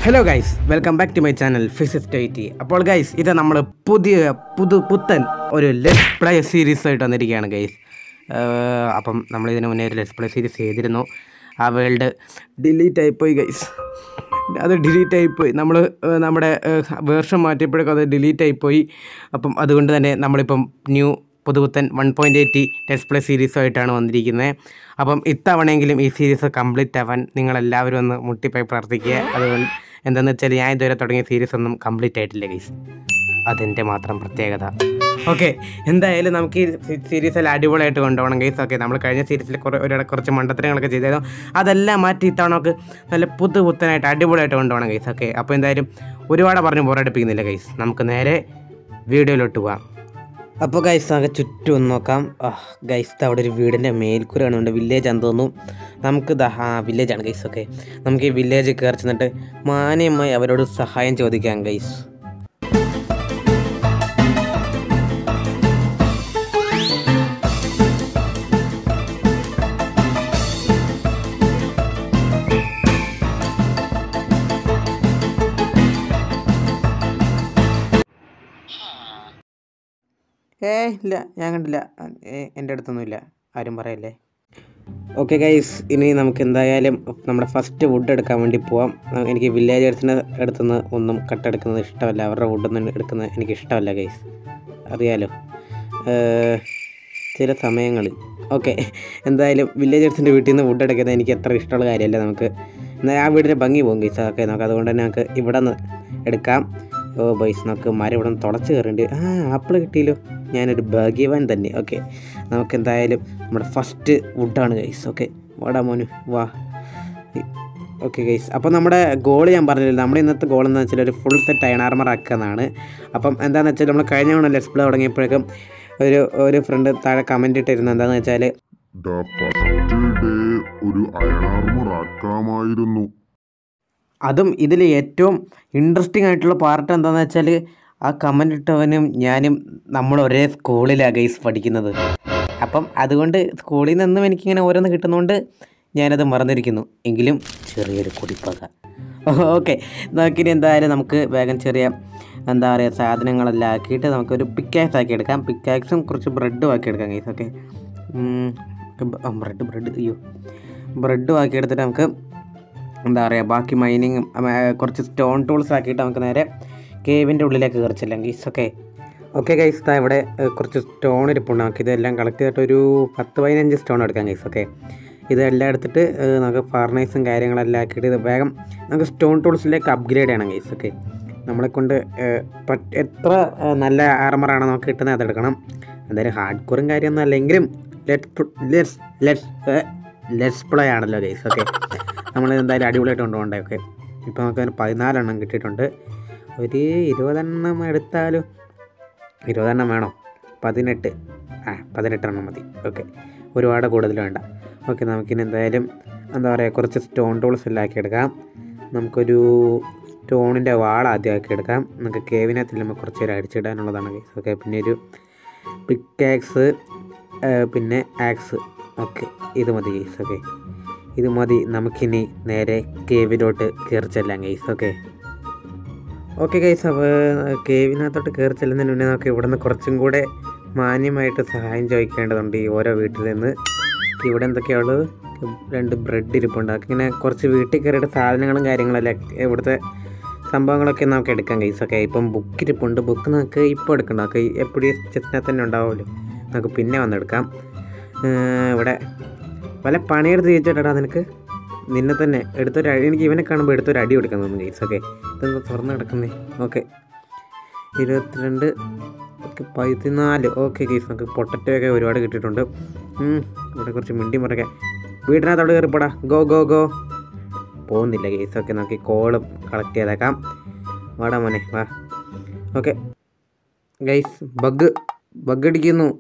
Hello guys welcome back to my channel physics ടൈറ്റി അപ്പോൾ guys ഇത് നമ്മൾ പുതിയ പുതു പുത്തൻ ഒരു ലെറ്റ് പ്ലേ സീരീസ് ആയിട്ട് വന്നിരിക്കുകയാണ് ഗൈസ് അപ്പം നമ്മൾ ഇതിന് മുന്നേ ഒരു ലെറ്റ് പ്ലേ സീരീസ് ചെയ്തിരുന്നു ആ വേൾഡ് ഡിലീറ്റ് ആയിപ്പോയി ഗൈസ് അത് ഡിലീറ്റ് ആയിപ്പോയി നമ്മൾ നമ്മുടെ വേർഷൻ മാറ്റിയപ്പോഴേക്കും അത് ഡിലീറ്റ് ആയിപ്പോയി അപ്പം അതുകൊണ്ട് തന്നെ നമ്മളിപ്പം ന്യൂ പുതുപുത്തൻ one point eighty test play സീരീസുമായിട്ടാണ് വന്നിരിക്കുന്നത് അപ്പം ഇത്തവണയെങ്കിലും ഈ സീരീസ് കംപ്ലീറ്റ് ആവാൻ നിങ്ങളെല്ലാവരും ഒന്ന് മുട്ടിപ്പോയി പ്രാർത്ഥിക്കുക അതുകൊണ്ട് എന്താണെന്ന് വെച്ചാൽ ഞാൻ ഇതുവരെ തുടങ്ങിയ സീരീസ് ഒന്നും കംപ്ലീറ്റ് ആയിട്ടില്ല ഗൈസ് അതെൻ്റെ മാത്രം പ്രത്യേകത ഓക്കെ എന്തായാലും നമുക്ക് ഈ സീരീസിൽ അടിപൊളിയായിട്ട് കൊണ്ടുപോകണം ഗൈസ് ഓക്കെ നമ്മൾ കഴിഞ്ഞ സീരീസിൽ കുറേ ഒരു കുറച്ച് മണ്ടത്തരങ്ങളൊക്കെ ചെയ്താലും അതെല്ലാം മാറ്റി ഇത്തവണ നമുക്ക് നല്ല പുതു പുത്തനായിട്ട് അടിപൊളിയായിട്ട് കൊണ്ടുപോകണം ഗൈസ് ഓക്കെ അപ്പോൾ എന്തായാലും ഒരുപാട് പറഞ്ഞ് ബോറടിപ്പിക്കുന്നില്ല ഗൈസ് നമുക്ക് നേരെ വീഡിയോയിലോട്ട് പോകാം അപ്പോൾ ഗൈസ് ആകെ ചുറ്റും ഒന്ന് നോക്കാം ഗൈസ് അവിടെ ഒരു വീടിൻ്റെ മേൽക്കൂര കാണുന്നുണ്ട് വില്ലേജ് ആണെന്ന് തോന്നുന്നു നമുക്ക് ദാ ആ വില്ലേജാണ് ഗൈസ് ഓക്കെ നമുക്ക് ഈ വില്ലേജ് കയറി ചെന്നിട്ട് മാന്യമായി അവരോട് സഹായം ചോദിക്കാം ഗൈസ് ഏ ഇല്ല ഞാൻ കണ്ടില്ല ഏ, എൻ്റെ അടുത്തൊന്നുമില്ല ആരും പറയല്ലേ ഓക്കെ ഗൈസ് ഇനി നമുക്ക് എന്തായാലും നമ്മുടെ ഫസ്റ്റ് വുഡ് എടുക്കാൻ വേണ്ടി പോവാം ആ, എനിക്ക് വില്ലേജേഴ്സിൻ്റെ അടുത്തുനിന്ന് ഒന്നും കട്ടെടുക്കുന്നത് ഇഷ്ടമല്ല അവരുടെ വുഡൊന്നും എടുക്കുന്നത് എനിക്ക് ഇഷ്ടമല്ല ഗൈസ് അറിയാലോ ഏ, ചില സമയങ്ങളിൽ ഓക്കെ എന്തായാലും വില്ലേജേഴ്സിൻ്റെ വീട്ടിൽ നിന്ന് വുഡ് എടുക്കുന്നത് എനിക്ക് അത്ര ഇഷ്ടമുള്ള കാര്യമല്ല നമുക്ക് എന്നാൽ ആ വീടിൻ്റെ ഭംഗി പോകും ഗൈസ് ഓക്കെ നമുക്ക് അതുകൊണ്ട് തന്നെ നമുക്ക് ഇവിടെ നിന്ന് എടുക്കാം ഓ ബൈസ് നമുക്ക് മരം ഇവിടെ നിന്ന് തുടച്ച് കയറിണ്ട് ആ ആപ്പിൾ കിട്ടിയല്ലോ ഞാനൊരു ഭാഗ്യവാൻ തന്നെ ഓക്കെ നമുക്ക് എന്തായാലും നമ്മുടെ ഫസ്റ്റ് വുഡാണ് ഗൈസ് ഓക്കെ വാടാ മോനു വാ ഓക്കെ ഗൈസ് അപ്പോൾ നമ്മുടെ ഗോൾ ഞാൻ പറഞ്ഞില്ല നമ്മുടെ ഇന്നത്തെ ഗോൾ എന്ന് വെച്ചാൽ ഒരു ഫുൾ സെറ്റ് അയൺ ആർമർ ആക്കുന്നതാണ് അപ്പം എന്താണെന്ന് വെച്ചാൽ നമ്മൾ കഴിഞ്ഞ തവണ ലെറ്റ്സ് പ്ലേ തുടങ്ങിയപ്പോഴേക്കും ഒരു ഒരു ഫ്രണ്ട് താഴെ കമൻറ്റ് ഇട്ടിരുന്നു എന്താണെന്ന് വെച്ചാൽ ദ ഫസ്റ്റ് ഡേ ഒരു അയണാർമർ ആക്കാമായിരുന്നു അതും ഇതിൽ ഏറ്റവും ഇൻട്രസ്റ്റിംഗ് ആയിട്ടുള്ള പാർട്ട് എന്താണെന്ന് വെച്ചാൽ ആ കമൻ്റ് ഇട്ടവനും ഞാനും നമ്മൾ ഒരേ സ്കൂളിലാണ് ഗൈസ് പഠിക്കുന്നത് അപ്പം അതുകൊണ്ട് സ്കൂളിൽ നിന്നും എനിക്കിങ്ങനെ ഓരോന്ന് കിട്ടുന്നതുകൊണ്ട് ഞാനത് മറന്നിരിക്കുന്നു എങ്കിലും ചെറിയൊരു കുടിപ്പക ഓക്കെ നമുക്കിനി എന്തായാലും നമുക്ക് വേഗം ചെറിയ എന്താ പറയുക സാധനങ്ങളെല്ലാം ആക്കിയിട്ട് നമുക്കൊരു പിക്കാക്സ് ആക്കി എടുക്കാം പിക്കാക്സും കുറച്ച് ബ്രെഡും ആക്കി എടുക്കാം ഗൈസ് ഓക്കെ ബ്രെഡ് ബ്രെഡ് അയ്യോ ബ്രെഡും ആക്കി എടുത്തിട്ട് നമുക്ക് എന്താ പറയുക ബാക്കി മൈനിങ്ങും കുറച്ച് സ്റ്റോൺ ടൂൾസ് ആക്കിയിട്ട് നമുക്ക് നേരെ കേവിൻ്റെ ഉള്ളിലേക്ക് കയറിച്ചില്ലാം ഗീസ് ഓക്കെ ഓക്കെ ഗൈസ് ദാ ഇവിടെ ഏഹ്, കുറച്ച് സ്റ്റോൺ ഇരിപ്പുണ്ട് നമുക്ക് ഇതെല്ലാം കളക്ട് ചെയ്തിട്ട് ഒരു പത്ത് പതിനഞ്ച് സ്റ്റോൺ എടുക്കാം ഗൈസ് ഓക്കെ ഇതെല്ലാം എടുത്തിട്ട് ഏഹ്, നമുക്ക് ഫർണൈസും കാര്യങ്ങളെല്ലാം ആക്കിയിട്ട് ഇത് വേഗം നമുക്ക് സ്റ്റോൺ ടൂൾസിലേക്ക് അപ്ഗ്രേഡ് ചെയ്യണം ഗൈസ് ഓക്കെ നമ്മളെ കൊണ്ട് ഏഹ്, പറ്റ് എത്ര ഏഹ്, നല്ല ആർമറാണ് നമുക്ക് കിട്ടുന്നത് അതെടുക്കണം എന്തായാലും ഹാർഡ് കോറും കാര്യമൊന്നും അല്ലെങ്കിലും let let's let's let's play ആണല്ലോ ഗൈസ് ഓക്കെ നമ്മൾ എന്തായാലും അടിപൊളിയായിട്ട് കൊണ്ടുപോകണ്ടേ ഓക്കെ ഇപ്പോൾ നമുക്ക് അതിന് പതിനാലെണ്ണം കിട്ടിയിട്ടുണ്ട് ഒരു ഇരുപതെണ്ണം എടുത്താലും ഇരുപതെണ്ണം വേണോ പതിനെട്ട് ആ പതിനെട്ടെണ്ണം മതി ഓക്കെ ഒരുപാട് കൂടുതൽ വേണ്ട ഓക്കെ നമുക്കിനി എന്തായാലും എന്താ പറയുക കുറച്ച് സ്റ്റോൺ ടൂൾസ് എല്ലാം ആക്കി എടുക്കാം നമുക്കൊരു സ്റ്റോണിൻ്റെ വാൾ ആദ്യം ആക്കി എടുക്കാം നമുക്ക് കേവിനകത്തിൽ നമുക്ക് കുറച്ച് നേരം അടിച്ചിടാനുള്ളതാണ് ഗൈസ് ഓക്കെ പിന്നെ ഒരു പിക്കാക്സ് പിന്നെ ആക്സ് ഓക്കെ ഇത് മതി ഗൈസ് ഓക്കെ ഇത് മതി നമുക്കിനി നേരെ കേവിലോട്ട് കയറി ചെല്ലാം ഗൈസ് ഓക്കെ ഓക്കെ ഗൈസ് അപ്പോൾ കേവിനകത്തോട്ട് കയറി ചെല്ലുന്നതിന് മുന്നേ നമുക്ക് ഇവിടെ നിന്ന് കുറച്ചും കൂടെ മാന്യമായിട്ട് സഹായം ചോദിക്കേണ്ടതുണ്ട് ഈ ഓരോ വീട്ടിൽ നിന്ന് ഇവിടെ എന്തൊക്കെയുള്ളത് രണ്ട് ബ്രെഡ് ഇരിപ്പുണ്ട് അതൊക്കെ ഇങ്ങനെ കുറച്ച് വീട്ടിൽ കയറിയിട്ട് സാധനങ്ങളും കാര്യങ്ങളെല്ലാം ഇവിടുത്തെ സംഭവങ്ങളൊക്കെ നമുക്ക് എടുക്കാം ഗൈസ് ഓക്കെ ഇപ്പം ബുക്ക് ഇരിപ്പുണ്ട് ബുക്ക് നമുക്ക് ഇപ്പോൾ എടുക്കണം നമുക്ക് എപ്പോഴും ചെസ്റ്റിനകത്ത് തന്നെ ഉണ്ടാവുമല്ലോ നമുക്ക് പിന്നെ വന്നെടുക്കാം ഏർ ഇവിടെ വല്ല പണിയെടുത്ത് ചോദിച്ചോട്ടാ നിനക്ക് നിന്നെ തന്നെ എടുത്തൊരു അടി എനിക്ക് ഇവനെ കാണുമ്പോൾ എടുത്തൊരു അടി കൊടുക്കാൻ തോന്നുന്നു ഗൈസ് ഓക്കെ ഇതെന്താ തുറന്ന് കിടക്കുന്നേ ഓക്കെ ഇരുപത്തിരണ്ട് ഓക്കെ പതിനാല് ഓക്കെ ഗൈസ് നമുക്ക് പൊട്ടറ്റോ ഒക്കെ ഒരുപാട് കിട്ടിയിട്ടുണ്ട് ഉം, ഇവിടെ കുറച്ച് മിണ്ടി മുറക്കെ വീടിനകത്തോട് കയറിപ്പോടാ ഗോ ഗോ ഗോ പോകുന്നില്ല ഗൈസ് ഓക്കെ നമുക്ക് ഈ കോളും കളക്ട് ചെയ്തേക്കാം വാടാ മോനെ വാ ഓക്കെ ഗൈസ് ബഗ് ബഗ് അടിക്കുന്നു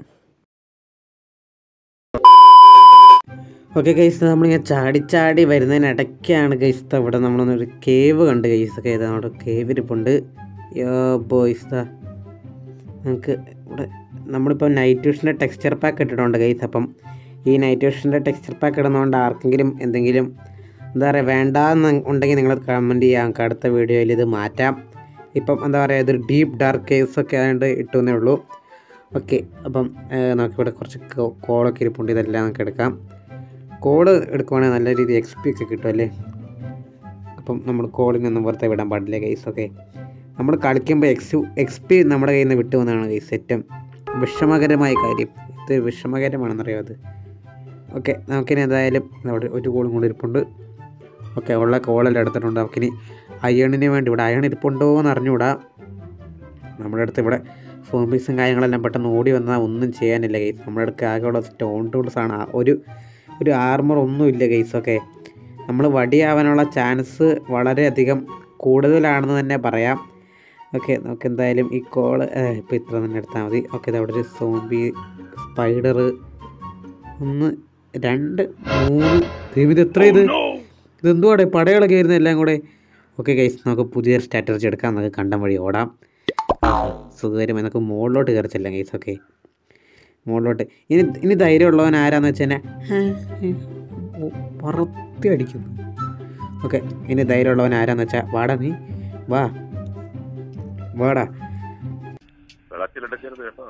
ഓക്കെ ഗൈസ് നമ്മളിങ്ങനെ ചാടി ചാടി വരുന്നതിനിടയ്ക്കാണ് ഗൈസ് ഇവിടെ നമ്മളൊന്നൊരു കേവ് കണ്ട് ഗൈസ് ഒക്കെ ഇതാ അവിടെ കേവ് ഇരിപ്പുണ്ട് യോ ബോയ്സ് ദാ നമുക്ക് ഇവിടെ നമ്മളിപ്പോൾ നൈറ്റ് വിഷൻ്റെ ടെക്സ്ചർ പാക്ക് ഇട്ടിട്ടുണ്ട് ഗൈസ് അപ്പം ഈ നൈറ്റ് വിഷൻ്റെ ടെക്സ്ചർ പാക്ക് ഇടുന്നതുകൊണ്ട് ആർക്കെങ്കിലും എന്തെങ്കിലും എന്താ പറയുക വേണ്ടാന്ന് ഉണ്ടെങ്കിൽ നിങ്ങൾ കമൻറ്റ് ചെയ്യാം നമുക്ക് അടുത്ത വീഡിയോയിൽ ഇത് മാറ്റാം ഇപ്പം എന്താ പറയുക ഇത് ഡീപ്പ് ഡാർക്ക് കേസ് ഒക്കെ ആയതുകൊണ്ട് ഇട്ടുവെന്നേ ഉള്ളൂ ഓക്കെ അപ്പം ഏഹ്, നമുക്കിവിടെ കുറച്ച് കോ- കോളൊക്കെ ഇരിപ്പുണ്ട് ഇതെല്ലാം നമുക്ക് എടുക്കാം കോള് എടുക്കുവാണെങ്കിൽ നല്ല രീതിയിൽ എക്സ് പി ഒക്കെ കിട്ടും അല്ലേ അപ്പം നമ്മൾ കോളിനൊന്നും പുറത്തെ വിടാൻ പാടില്ല ഗൈസ് ഓക്കെ നമ്മൾ കളിക്കുമ്പോൾ എക്സ് എക്സ് പി നമ്മുടെ കയ്യിൽ നിന്ന് വിട്ടു പോകുന്നതാണ് ഗൈസ് ഏറ്റവും വിഷമകരമായ കാര്യം ഇത് വിഷമകരമാണെന്നറിയാം അത് ഓക്കെ നമുക്കിനി എന്തായാലും അവിടെ ഒരു കോളും കൂടി ഇരിപ്പുണ്ട് ഓക്കെ ഉള്ള കോളെല്ലാം എടുത്തിട്ടുണ്ട് നമുക്കിനി അയണിന് വേണ്ടി ഇവിടെ അയൺ ഇരിപ്പുണ്ടോ എന്ന് അറിഞ്ഞുകൂടാ നമ്മുടെ അടുത്ത് ഇവിടെ സോംബീസും കാര്യങ്ങളെല്ലാം പെട്ടെന്ന് ഓടി വന്നാൽ ഒന്നും ചെയ്യാനില്ല ഗൈസ് നമ്മുടെ അടുത്ത് ആകെയുള്ള സ്റ്റോൺ ടൂൾസ് ആണ് ആ- ഒരു ഒരു ആർമർ ഒന്നുമില്ല ഗൈസ് ഓക്കെ നമ്മൾ വടിയാവാനുള്ള ചാൻസ് വളരെയധികം കൂടുതലാണെന്ന് തന്നെ പറയാം ഓക്കെ നമുക്ക് എന്തായാലും ഈ കോള് ഇപ്പോൾ ഇത്ര തന്നെ എടുത്താൽ മതി ഓക്കെ അവിടെ ഒരു സോംബി സ്പൈഡർ ഒന്ന് രണ്ട് മൂന്ന് ദൈവം ഇത് എത്ര ഇത് ഇതെന്തുവാടെ പടകളൊക്കെ ആയിരുന്നു എല്ലാം കൂടെ ഓക്കെ ഗൈസ് നമുക്ക് പുതിയൊരു സ്ട്രാറ്റജി എടുക്കാം നമുക്ക് കണ്ടം വഴി ഓടാം സുഖകരമായി നമുക്ക് മുകളിലോട്ട് കയറി ചെല്ലാം ഗൈസ് ഓക്കെ മുകളിലോട്ട് ഇനി ഇനി ധൈര്യമുള്ളവൻ ആരാന്ന് വെച്ച് കഴിഞ്ഞാൽ പുറത്തി അടിക്കുന്നു ഓക്കെ ഇനി ധൈര്യമുള്ളവൻ ആരാന്ന് വെച്ചാൽ വാടാ നീ വാ വാടാ വെള്ളത്തിലെടുക്കരുത് കേട്ടോ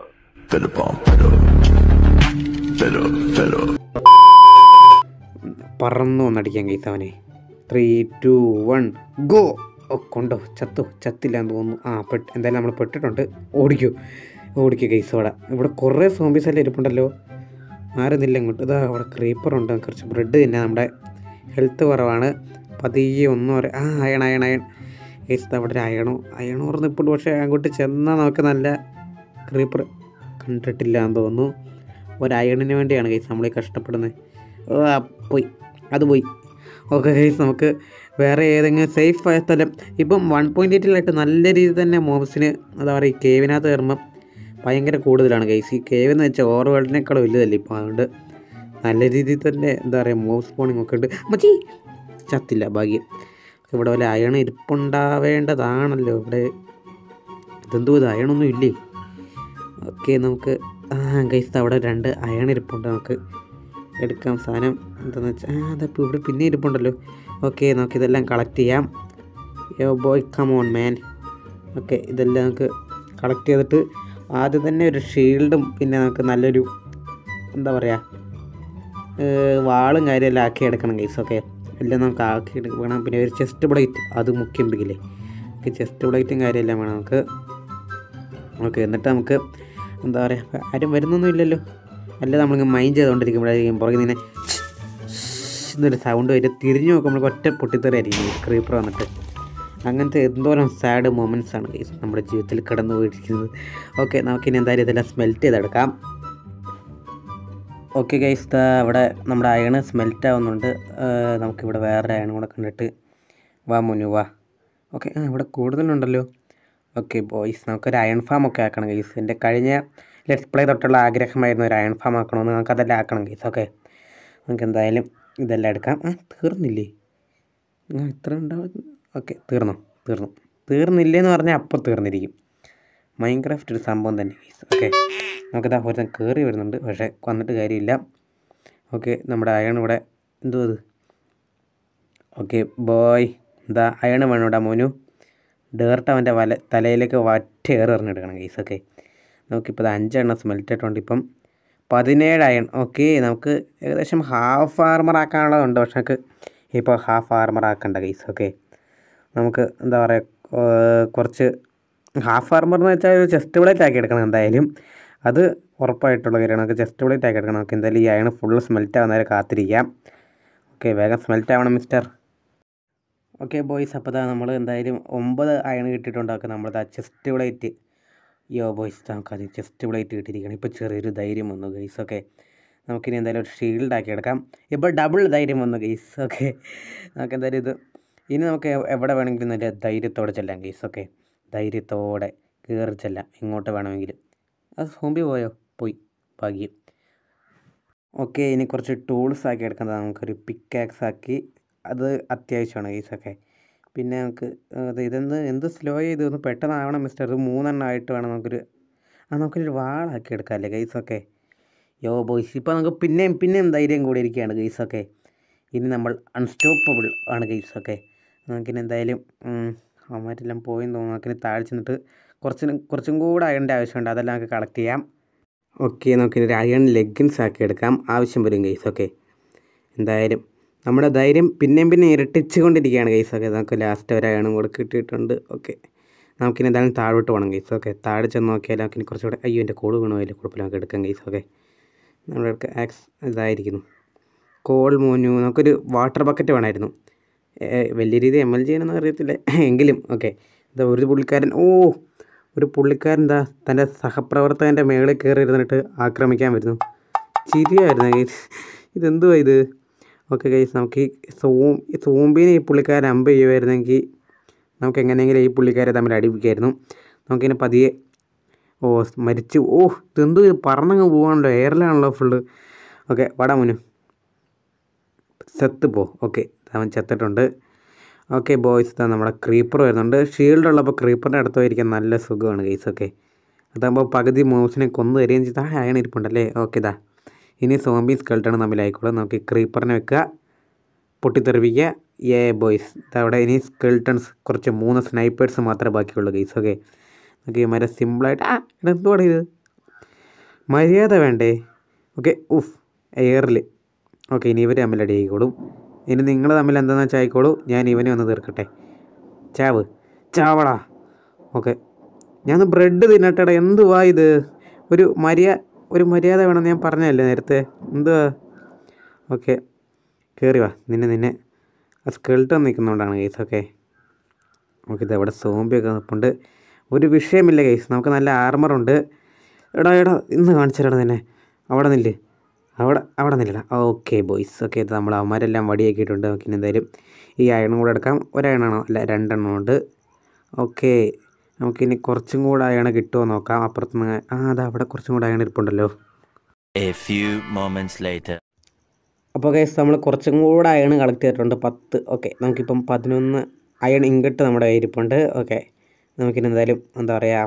പറന്നു ഒന്നടിക്കാൻ ഗൈസ് അവനെ three two one go oh കൊണ്ടോ ചത്തു ചത്തില്ല എന്ന് തോന്നുന്നു ആ പെട്ട് എന്തായാലും നമ്മൾ പെട്ടിട്ടുണ്ട് ഓടിക്കൂ ഓടിക്കൂ ഗൈസ് അവിടെ ഇവിടെ കുറേ സോംബീസ് എല്ലാം ഇരിപ്പുണ്ടല്ലോ ആരുന്നില്ല ഇങ്ങോട്ട് ഇതാ അവിടെ ക്രീപ്പറുണ്ട് കുറച്ച് ബ്രെഡ് തിന്നാം നമ്മുടെ ഹെൽത്ത് കുറവാണ് പതിയെ ഒന്നും അറിയാം ആ അയൺ അയൺ അയൺ ഗൈസ് ദാ അവിടെ ഒരു അയണോ അയണോ നിൽപ്പുണ്ട് പക്ഷേ അങ്ങോട്ട് ചെന്നാൽ നമുക്ക് നല്ല ക്രീപ്പർ കണ്ടിട്ടില്ല എന്ന് തോന്നുന്നു ഒരു അയണിന് വേണ്ടിയാണ് ഗൈസ് നമ്മൾ ഈ കഷ്ടപ്പെടുന്നത് ഓ ആ, പോയി അത് പോയി ഓക്കെ ഗൈസ് നമുക്ക് വേറെ ഏതെങ്കിലും സേഫ് ആയ സ്ഥലം ഇപ്പം വൺ പോയിൻറ്റ് എയ്റ്റിലായിട്ട് നല്ല രീതിയിൽ തന്നെ മോബ്സിന് എന്താ പറയുക ഈ കേവിനകത്ത് കയറുമ്പം ഭയങ്കര കൂടുതലാണ് ഗൈസ് ഈ കേവ് എന്ന് വെച്ചാൽ ഓവർ വേൾഡിനേക്കാൾ വലുതല്ലേ ഇപ്പോൾ അതുകൊണ്ട് നല്ല രീതിയിൽ തന്നെ എന്താ പറയുക മോബ് സ്പോണിങ് ഒക്കെ ഉണ്ട് മച്ചി ചത്തില്ല ഭാഗ്യം ഇവിടെ വല്ല അയൺ ഇരിപ്പുണ്ടാവേണ്ടതാണല്ലോ ഇവിടെ ഇതെന്തോ ഇത് അയണൊന്നും ഇല്ലേ ഓക്കെ നമുക്ക് ആ ഗൈസ് അവിടെ രണ്ട് അയൺ ഇരിപ്പുണ്ട് നമുക്ക് എടുക്കാം സാധനം എന്താണെന്ന് വെച്ചാൽ ആ അതപ്പോൾ ഇവിടെ പിന്നെ ഇരിപ്പുണ്ടല്ലോ ഓക്കെ നമുക്ക് ഇതെല്ലാം കളക്ട് ചെയ്യാം yo boy come on man okay ഇതെല്ലാം നമുക്ക് കളക്ട് ചെയ്തിട്ട് ആദ്യം തന്നെ ഒരു ഷീൽഡും പിന്നെ നമുക്ക് നല്ലൊരു എന്താ പറയുക വാളും കാര്യമെല്ലാം ആക്കി എടുക്കണം ഗൈസ് ഓക്കെ എല്ലാം നമുക്ക് ആക്കി എടുക്കണം പിന്നെ ഒരു ചെസ്റ്റ് പ്ലേറ്റ് അത് മുഖ്യം പിക്കില്ലേ ഓക്കെ ചെസ്റ്റ് പ്ലേറ്റും കാര്യമെല്ലാം വേണം നമുക്ക് ഓക്കെ എന്നിട്ട് നമുക്ക് എന്താ പറയുക ആരും വരുന്നൊന്നും ഇല്ലല്ലോ അല്ല നമ്മളിങ്ങനെ മൈൻഡ് ചെയ്തുകൊണ്ടിരിക്കുമ്പോഴായിരിക്കും പുറകിൽ നിന്ന് എന്നൊരു സൗണ്ട് വരും തിരിഞ്ഞു നോക്കുമ്പോൾ ഒറ്റ പൊട്ടിത്തെറിയായിരിക്കും ക്രീപ്പർ വന്നിട്ട് അങ്ങനത്തെ എന്തോരം സാഡ് മൊമെൻറ്റ്സ് ആണ് guys നമ്മുടെ ജീവിതത്തിൽ കടന്നു പോയിരിക്കുന്നത് ഓക്കെ നമുക്കിനി എന്തായാലും ഇതെല്ലാം സ്മെൽറ്റ് ചെയ്തെടുക്കാം ഓക്കെ ഗൈസ് ദാ ഇവിടെ നമ്മുടെ അയണ് സ്മെൽറ്റ് ആവുന്നുണ്ട് ഏർ നമുക്കിവിടെ വേറെ അയൺ കൂടെ കണ്ടിട്ട് വാ മുനു വാ ഓക്കെ ആ ഇവിടെ കൂടുതലുണ്ടല്ലോ ഓക്കെ ബോയ്സ് നമുക്കൊരു അയൺ ഫാം ഒക്കെ ആക്കണം ഗൈസ് എൻ്റെ കഴിഞ്ഞ ലെറ്റ്സ് പ്ലേ തൊട്ടുള്ള ആഗ്രഹമായിരുന്നു ഒരു അയൺ ഫാം ആക്കണമെന്ന് നമുക്ക് അതെല്ലാം ആക്കണം ഗൈസ് ഓക്കെ നമുക്ക് എന്തായാലും ഇതെല്ലാം എടുക്കാം ആ തീർന്നില്ലേ ആ ഇത്ര ഉണ്ടാവും ഓക്കെ തീർന്നു തീർന്നു തീർന്നില്ലേന്ന് പറഞ്ഞാൽ അപ്പം തീർന്നിരിക്കും മൈൻക്രാഫ്റ്റ് ഒരു സംഭവം തന്നെ ഗൈസ് ഓക്കെ നമുക്കിതാ ഒരുത്തൻ കയറി വരുന്നുണ്ട് പക്ഷേ വന്നിട്ട് കാര്യമില്ല ഓക്കെ നമ്മുടെ അയൺ ഇവിടെ എന്തോ ഇത് ഓക്കെ ബോയ് എന്താ അയൺ വേണം ഇവിടെ മോനു ഡേർട്ട് അവൻ്റെ വല തലയിലേക്ക് വറ്റേറ് എറിഞ്ഞെടുക്കണം ഗൈസ് ഓക്കെ നമുക്കിപ്പോൾ ഇത് അഞ്ചെണ്ണം സ്മെൽറ്റ് ആയിട്ടുണ്ട് ഇപ്പം പതിനേഴ് അയൺ ഓക്കെ നമുക്ക് ഏകദേശം ഹാഫ് ആർമർ ആക്കാനുള്ളതുണ്ട് പക്ഷെ നമുക്ക് ഇപ്പോൾ ഹാഫ് ആർമർ ആക്കണ്ട ഗൈസ് ഓക്കെ നമുക്ക് എന്താ പറയുക കുറച്ച് ഹാഫ് ആർമർ എന്ന് വെച്ചാൽ ഒരു ചെസ്റ്റ് പ്ലേറ്റ് ആക്കി എടുക്കണം എന്തായാലും അത് ഉറപ്പായിട്ടുള്ള കാര്യമാണ് നമുക്ക് ചെസ്റ്റ് പ്ലേറ്റ് ആക്കി എടുക്കണം നമുക്ക് എന്തായാലും ഈ അയൺ ഫുള്ള് സ്മെൽറ്റ് ആവുന്നവരെ കാത്തിരിക്കാം ഓക്കെ വേഗം സ്മെൽറ്റ് ആവണം മിസ്റ്റർ ഓക്കെ ബോയ്സ് അപ്പോൾ ദാ നമ്മൾ എന്തായാലും ഒമ്പത് അയൺ കിട്ടിയിട്ടുണ്ടാക്കുക നമ്മളിതാ ചെസ്റ്റ് പ്ലേറ്റ് യോ ബോയ്സ് നമുക്ക് അത് ചെസ്റ്റ് പ്ലേറ്റ് കിട്ടിയിരിക്കണം ഇപ്പോൾ ചെറിയൊരു ധൈര്യം വന്നു ഗൈസ് ഓക്കെ നമുക്കിനി എന്തായാലും ഒരു ഷീൽഡ് ആക്കി എടുക്കാം ഇപ്പോൾ ഡബിൾ ധൈര്യം വന്നു ഗൈസ് ഓക്കെ നമുക്ക് എന്തായാലും ഇത് ഇനി നമുക്ക് എവ്- എവിടെ വേണമെങ്കിലും നല്ല ധൈര്യത്തോടെ ചെല്ലാം ഗൈസ് ഓക്കെ ധൈര്യത്തോടെ കയറി ചെല്ലാം എങ്ങോട്ട് വേണമെങ്കിലും അത് സോമ്പി പോയോ പോയി ഭാഗ്യം ഓക്കെ ഇനി കുറച്ച് ടൂൾസ് ആക്കി എടുക്കുന്നത് നമുക്കൊരു പിക്കാക്സ് ആക്കി അത് അത്യാവശ്യമാണ് ഗൈസ് ഒക്കെ പിന്നെ നമുക്ക് അത് ഇതെന്ത് എന്ത് സ്ലോ ചെയ്ത് ഒന്ന് പെട്ടെന്നാവണം മിസ്റ്റർ ഇത് മൂന്നെണ്ണം ആയിട്ട് വേണം നമുക്കൊരു ആ നമുക്കൊരു വാളാക്കി എടുക്കാമല്ലേ ഗൈസ് ഒക്കെ യോ ബോയ്സ് ഇപ്പോൾ നമുക്ക് പിന്നെയും പിന്നെയും ധൈര്യം കൂടി ഇരിക്കുകയാണ് ഗൈസ് ഒക്കെ ഇനി നമ്മൾ അൺസ്റ്റോപ്പബിൾ ആണ് ഗൈസ് ഓക്കെ നമുക്കിനി എന്തായാലും ഉം, അവന്മാരെല്ലാം പോയെന്ന് തോന്നുന്നു നമുക്കിനി താഴെ ചെന്നിട്ട് കുറച്ചിനും കുറച്ചും കൂടെ അയണിൻ്റെ ആവശ്യമുണ്ട് അതെല്ലാം നമുക്ക് കളക്ട് ചെയ്യാം ഓക്കെ നമുക്കിനി ഒരു അയൺ ലെഗിൻസ് ആക്കി എടുക്കാം ആവശ്യം വരും ഗൈസ് ഓക്കെ എന്തായാലും നമ്മുടെ ധൈര്യം പിന്നെയും പിന്നെ ഇരട്ടിച്ചു കൊണ്ടിരിക്കുകയാണ് ഗൈസ് ഓക്കെ നമുക്ക് ലാസ്റ്റ് ഒരു അയണും കൂടെ കിട്ടിയിട്ടുണ്ട് ഓക്കെ നമുക്കിനി എന്തായാലും താഴോട്ട് പോകണം ഗൈസ് ഓക്കെ താഴെ ചെന്ന് നോക്കിയാൽ നമുക്കിനി കുറച്ചുകൂടെ അയ്യോ എൻ്റെ കോള് വീണു അതിൽ കുഴപ്പമില്ല നമുക്ക് എടുക്കാം ഗൈസ് ഓക്കെ നമ്മുടെ അടുത്ത് ആക്സ് ഇതായിരിക്കുന്നു കോൾ മോനു നമുക്കൊരു വാട്ടർ ബക്കറ്റ് വേണമായിരുന്നു ഏ, വലിയ രീതി എം എൽ ചെയ്യാനൊന്നും അറിയത്തില്ല എങ്കിലും ഓക്കെ ഇതാ ഒരു പുള്ളിക്കാരൻ ഓ ഒരു പുള്ളിക്കാരൻ എന്താ തൻ്റെ സഹപ്രവർത്തകൻ്റെ മേളിൽ കയറി ഇരുന്നിട്ട് ആക്രമിക്കാൻ വരുന്നു ചിരിയായിരുന്നു ഗൈസ് ഇതെന്തുവാ ഇത് ഓക്കെ ഗൈസ് നമുക്ക് ഈ സോം ഈ സോംബീനെ ഈ പുള്ളിക്കാരൻ അമ്പ് ചെയ്യുമായിരുന്നെങ്കിൽ നമുക്ക് എങ്ങനെയെങ്കിലും ഈ പുള്ളിക്കാരെ തമ്മിൽ അടിപ്പിക്കായിരുന്നു നമുക്കിങ്ങനെ പതിയെ ഓ മരിച്ചു ഓ ഇതെന്തോ ഇത് പറന്നങ്ങ് പോകാണല്ലോ എയറിലാണല്ലോ ഫുള്ള് ഓക്കെ വാടാ മുന്നു സെത്ത് പോ ഓക്കെ അവൻ ചത്തിട്ടുണ്ട് ഓക്കെ ബോയ്സ് ഇതാ നമ്മുടെ ക്രീപ്പർ വരുന്നുണ്ട് ഷീൽഡ് ഉള്ളപ്പോൾ ക്രീപ്പറിൻ്റെ അടുത്ത് പോയിരിക്കാൻ നല്ല സുഖമാണ് ഗൈസ് ഓക്കെ അതാകുമ്പോൾ പകുതി മൂസിനെ കൊന്നു തരികയും ചെയ്ത് താഴെ അയൺ ഇരിപ്പുണ്ടല്ലേ ഓക്കെ ഇതാ ഇനി സോംബി സ്കെൽട്ടാണ് തമ്മിലായിക്കോളും നമുക്ക് ഈ ക്രീപ്പറിനെ വെക്കുക പൊട്ടിത്തെറിപ്പിക്കുക ഏ ബോയ്സ് അവിടെ ഇനി സ്കെൽട്ടൺസ് കുറച്ച് മൂന്ന് സ്നൈപ്പേഴ്സ് മാത്രമേ ബാക്കിയുള്ളൂ ഗൈസ് ഓക്കെ നമുക്ക് ഇമാരെ സിമ്പിളായിട്ട് ആ ഇതെന്തുവാണ് ഇത് മര്യാദ വേണ്ടേ ഓക്കെ ഉഫ് എയറിൽ ഓക്കെ ഇനി ഇവർ തമ്മിൽ അടി ആയിക്കോളും ഇനി നിങ്ങൾ തമ്മിൽ എന്താണെന്ന് വെച്ചാൽ ആയിക്കോളൂ ഞാൻ ഇവനെ ഒന്ന് തീർക്കട്ടെ ചാവ് ചാവടാ ഓക്കെ ഞാൻ ബ്രെഡ് തിന്നട്ടെടാ എന്തുവാ ഇത് ഒരു മര്യാ ഒരു മര്യാദ വേണമെന്ന് ഞാൻ പറഞ്ഞതല്ലേ നേരത്തെ എന്തുവാ ഓക്കെ കയറി വാ നിന്നെ നിന്നെ ആ സ്കെൽട്ടൺ നിൽക്കുന്നതുകൊണ്ടാണ് കേസ് ഓക്കെ ഓക്കെ ഇത് അവിടെ സോംബിയൊക്കെ നിൽപ്പുണ്ട് ഒരു വിഷയമില്ല കേസ് നമുക്ക് നല്ല ആർമറുണ്ട് എടാ എടാ ഇന്ന് കാണിച്ചിടാ നിന്നെ അവിടെ നില്ല് അവിടെ അവിടെ നില്ലടാ ഓക്കെ ബോയ്സ് ഓക്കെ ഇത് നമ്മൾ അവന്മാരെല്ലാം വടിയാക്കിയിട്ടുണ്ട് നമുക്ക് ഇനി എന്തായാലും ഈ അയണും കൂടെ എടുക്കാം ഒരയണാണോ അല്ല രണ്ടെണ്ണം ഉണ്ട് ഓക്കെ നമുക്കിനി കുറച്ചും കൂടെ അയണ കിട്ടുമോ നോക്കാം അപ്പുറത്തുനിന്ന് ആ അതാ അവിടെ കുറച്ചും കൂടെ അയണ ഇരിപ്പുണ്ടല്ലോ A few moments later. അപ്പോൾ കേസ് നമ്മൾ കുറച്ചും കൂടെ അയൺ കളക്ട് ചെയ്തിട്ടുണ്ട് പത്ത് ഓക്കെ നമുക്കിപ്പം പതിനൊന്ന് അയൺ ഇങ്കട്ട് നമ്മുടെ കയ്യിരിപ്പുണ്ട് ഓക്കെ നമുക്കിനി എന്തായാലും എന്താ പറയുക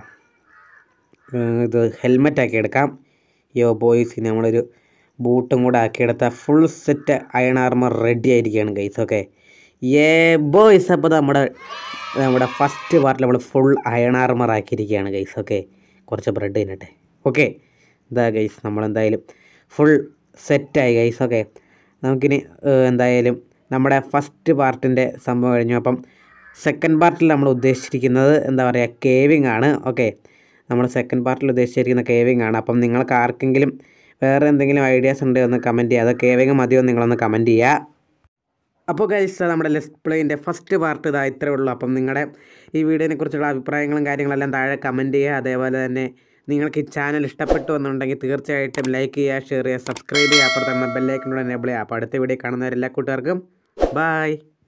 ഏഹ് ഇത് ഹെൽമെറ്റ് ആക്കി എടുക്കാം യോ ബോയ്സ് ഇനി നമ്മളൊരു ബൂട്ടും കൂടെ ആക്കിയെടുത്ത full set iron armour ready ആയിരിക്കുകയാണ് ഗൈസ് ഓക്കെ ഏ ബോയ്സ് അപ്പോൾ നമ്മുടെ നമ്മുടെ ഫസ്റ്റ് പാർട്ടിൽ നമ്മൾ ഫുൾ അയൺ ആർമർ ആക്കിയിരിക്കുകയാണ് ഗൈസ് ഓക്കെ കുറച്ച് ബ്രെഡ് തിന്നട്ടെ ഓക്കെ ഇതാ ഗൈസ് നമ്മളെന്തായാലും ഫുൾ സെറ്റായി ഗൈസ് ഓക്കെ നമുക്കിനി ഏഹ്, എന്തായാലും നമ്മുടെ ഫസ്റ്റ് പാർട്ടിൻ്റെ സംഭവം കഴിഞ്ഞു അപ്പം സെക്കൻഡ് പാർട്ടിൽ നമ്മൾ ഉദ്ദേശിച്ചിരിക്കുന്നത് എന്താ പറയുക കേവിങ് ആണ് ഓക്കെ നമ്മൾ സെക്കൻഡ് പാർട്ടിൽ ഉദ്ദേശിച്ചിരിക്കുന്ന കേവിങ് ആണ് അപ്പം നിങ്ങൾക്ക് ആർക്കെങ്കിലും വേറെ എന്തെങ്കിലും ഐഡിയാസ് ഉണ്ടെങ്കിൽ ഒന്ന് കമൻറ്റ് ചെയ്യുക അത് കേവിങ് മതിയോ എന്ന് നിങ്ങളൊന്ന് കമൻറ്റ് ചെയ്യുക അപ്പോൾ ഗൈസ് നമ്മുടെ ലെസ് പ്ലേയിൻ്റെ ഫസ്റ്റ് പാർട്ട് ഇതാ ഇത്രേ ഉള്ളൂ അപ്പം നിങ്ങളുടെ ഈ വീഡിയോനെ കുറിച്ചുള്ള അഭിപ്രായങ്ങളും കാര്യങ്ങളെല്ലാം താഴെ കമൻറ്റ് ചെയ്യുക അതേപോലെ തന്നെ നിങ്ങൾക്ക് ഈ ചാനൽ ഇഷ്ടപ്പെട്ടു എന്നുണ്ടെങ്കിൽ തീർച്ചയായിട്ടും ലൈക്ക് ചെയ്യുക ഷെയർ ചെയ്യുക സബ്സ്ക്രൈബ് ചെയ്യുക അപ്പുറത്ത് തന്നെ ബെല്ലൈക്കനോട് എനേബിൾ ചെയ്യുക അപ്പോൾ അടുത്ത വീഡിയോ കാണുന്നവരെല്ലാ കൂട്ടുകാർക്കും ബായ്